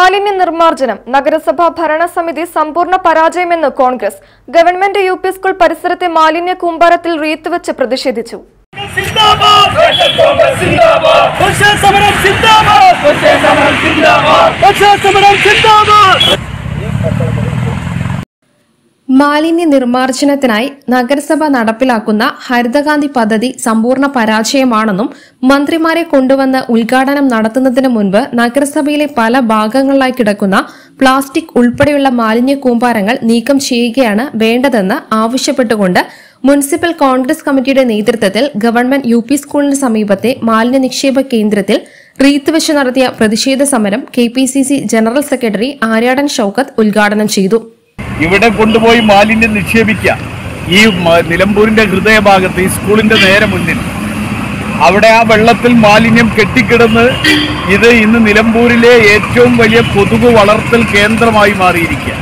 മാലിന്യ നിർമ്മാർജ്ജനം നഗരസഭാ ഭരണസമിതി സമ്പൂർണ്ണ പരാജയമെന്ന് Congress government U P school പരിസരത്തെ മാലിന്യ കൂമ്പാരത്തിൽ റീത്ത് വെച്ച് പ്രതിഷേധിച്ചു സിന്ദാബാദ് സിന്ദാബാദ് പക്ഷേ സമരം സിന്ദാബാദ് പക്ഷേ സമരം സിന്ദാബാദ് പക്ഷേ സമരം സിന്ദാബാദ് മാലിന്യ നിർമ്മാർജ്ജനത്തിനായി നഗരസഭ നടപ്പിലാക്കുന്ന ഹരിതകാന്തി പദ്ധതി സമ്പൂർണ്ണ പരാജയമാണെന്നും മന്ത്രിമാരെ കൊണ്ടുവന്ന് ഉദ്ഘാടനം നടത്തുന്നതിന് മുൻപ് നഗരസഭയിലെ പല ഭാഗങ്ങളിലായി കിടക്കുന്ന പ്ലാസ്റ്റിക് ഉൾപ്പെടെയുള്ള മാലിന്യ കൂമ്പാരങ്ങൾ നീക്കം ചെയ്യുകയാണ് വേണ്ടതെന്ന് ആവശ്യപ്പെട്ടുകൊണ്ട് മുനിസിപ്പൽ കോൺഗ്രസ് കമ്മിറ്റിയുടെ നേതൃത്വത്തിൽ ഗവൺമെന്റ് യു പി സ്കൂളിന് സമീപത്തെ മാലിന്യ നിക്ഷേപ കേന്ദ്രത്തിൽ റീത്ത് വെച്ച് നടത്തിയ പ്രതിഷേധ സമരം K general secretary Aryadan Shoukath ഉദ്ഘാടനം ചെയ്തു ഇവിടെ കൊണ്ടുപോയി മാലിന്യം നിക്ഷേപിക്കുക ഈ മ- നിലമ്പൂരിന്റെ ഹൃദയഭാഗത്ത് ഈ സ്കൂളിന്റെ നേരെ മുന്നിൽ അവിടെ ആ വെള്ളത്തിൽ മാലിന്യം കെട്ടിക്കിടന്ന് ഇത് ഇന്ന് നിലമ്പൂരിലെ ഏറ്റവും വലിയ കൊതുക് വളർത്തൽ കേന്ദ്രമായി മാറിയിരിക്കുക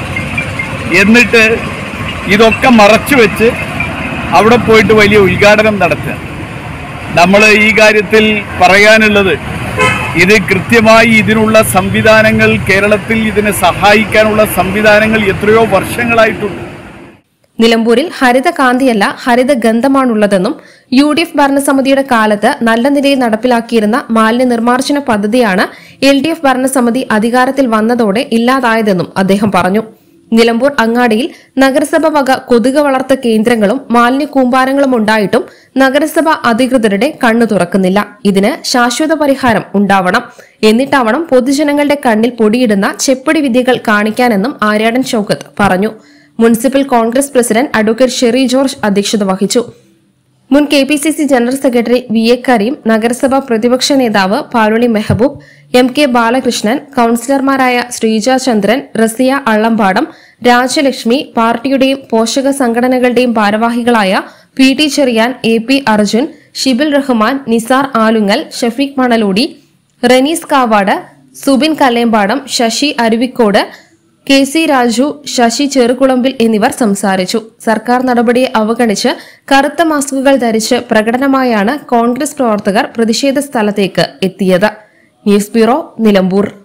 എന്നിട്ട് ഇതൊക്കെ മറച്ചു വെച്ച് അവിടെ പോയിട്ട് വലിയ ഉദ്ഘാടനം നടത്തുക നമ്മൾ ഈ കാര്യത്തിൽ പറയാനുള്ളത് ഇത് കൃത്യമായി ഇതിനുള്ള സംവിധാനങ്ങൾ കേരളത്തിൽ ഇതിനെ സഹായിക്കാനുള്ള സംവിധാനങ്ങൾ എത്രയോ വർഷങ്ങളായിട്ടുണ്ട് നിലമ്പൂരിൽ ഹരിത കാന്തിയല്ല ഹരിത ഗന്ധമാണുള്ളതെന്നും യു ഡി എഫ് ഭരണസമിതിയുടെ കാലത്ത് നല്ല നിലയിൽ നടപ്പിലാക്കിയിരുന്ന മാലിന്യ നിർമ്മാർജ്ജന പദ്ധതിയാണ് എൽ ഡി എഫ് ഭരണസമിതി അധികാരത്തിൽ വന്നതോടെ ഇല്ലാതായതെന്നും അദ്ദേഹം പറഞ്ഞു നിലമ്പൂർ അങ്ങാടിയിൽ നഗരസഭ വക കൊതുക് വളർത്ത കേന്ദ്രങ്ങളും മാലിന്യ കൂമ്പാരങ്ങളും ഉണ്ടായിട്ടും നഗരസഭ അധികൃതരുടെ കണ്ണു തുറക്കുന്നില്ല ഇതിന് ശാശ്വത പരിഹാരം ഉണ്ടാവണം എന്നിട്ടാവണം പൊതുജനങ്ങളുടെ കണ്ണിൽ പൊടിയിടുന്ന ചെപ്പടി വിദ്യകൾ കാണിക്കാനെന്നും ആര്യാടൻ ഷൌക്കത്ത് പറഞ്ഞു municipal Congress president advocate Sherry George അധ്യക്ഷത വഹിച്ചു മുൻ K P C C general secretary V A Kareem നഗരസഭാ പ്രതിപക്ഷ നേതാവ് പാലുളി മെഹബൂബ് എം കെ ബാലകൃഷ്ണൻ കൌൺസിലർമാരായ ശ്രീജ ചന്ദ്രൻ റസിയ അള്ളമ്പാടം രാജലക്ഷ്മി പാർട്ടിയുടെയും പോഷക സംഘടനകളുടെയും ഭാരവാഹികളായ P T Cherian A P Arjun Shibil Rahman Nisar Alungal Shafeeq Manaloodi Ranees Kavad Subin Kallembadam Sasi Aruvikkode K C Raju Sasi Cherukulambil എന്നിവർ സംസാരിച്ചു സർക്കാർ നടപടിയെ അവഗണിച്ച് കറുത്ത മാസ്കുകൾ ധരിച്ച് പ്രകടനമായാണ് കോൺഗ്രസ് പ്രവർത്തകർ പ്രതിഷേധ സ്ഥലത്തേക്ക് എത്തിയത് ന്യൂസ് ബ്യൂറോ നിലമ്പൂർ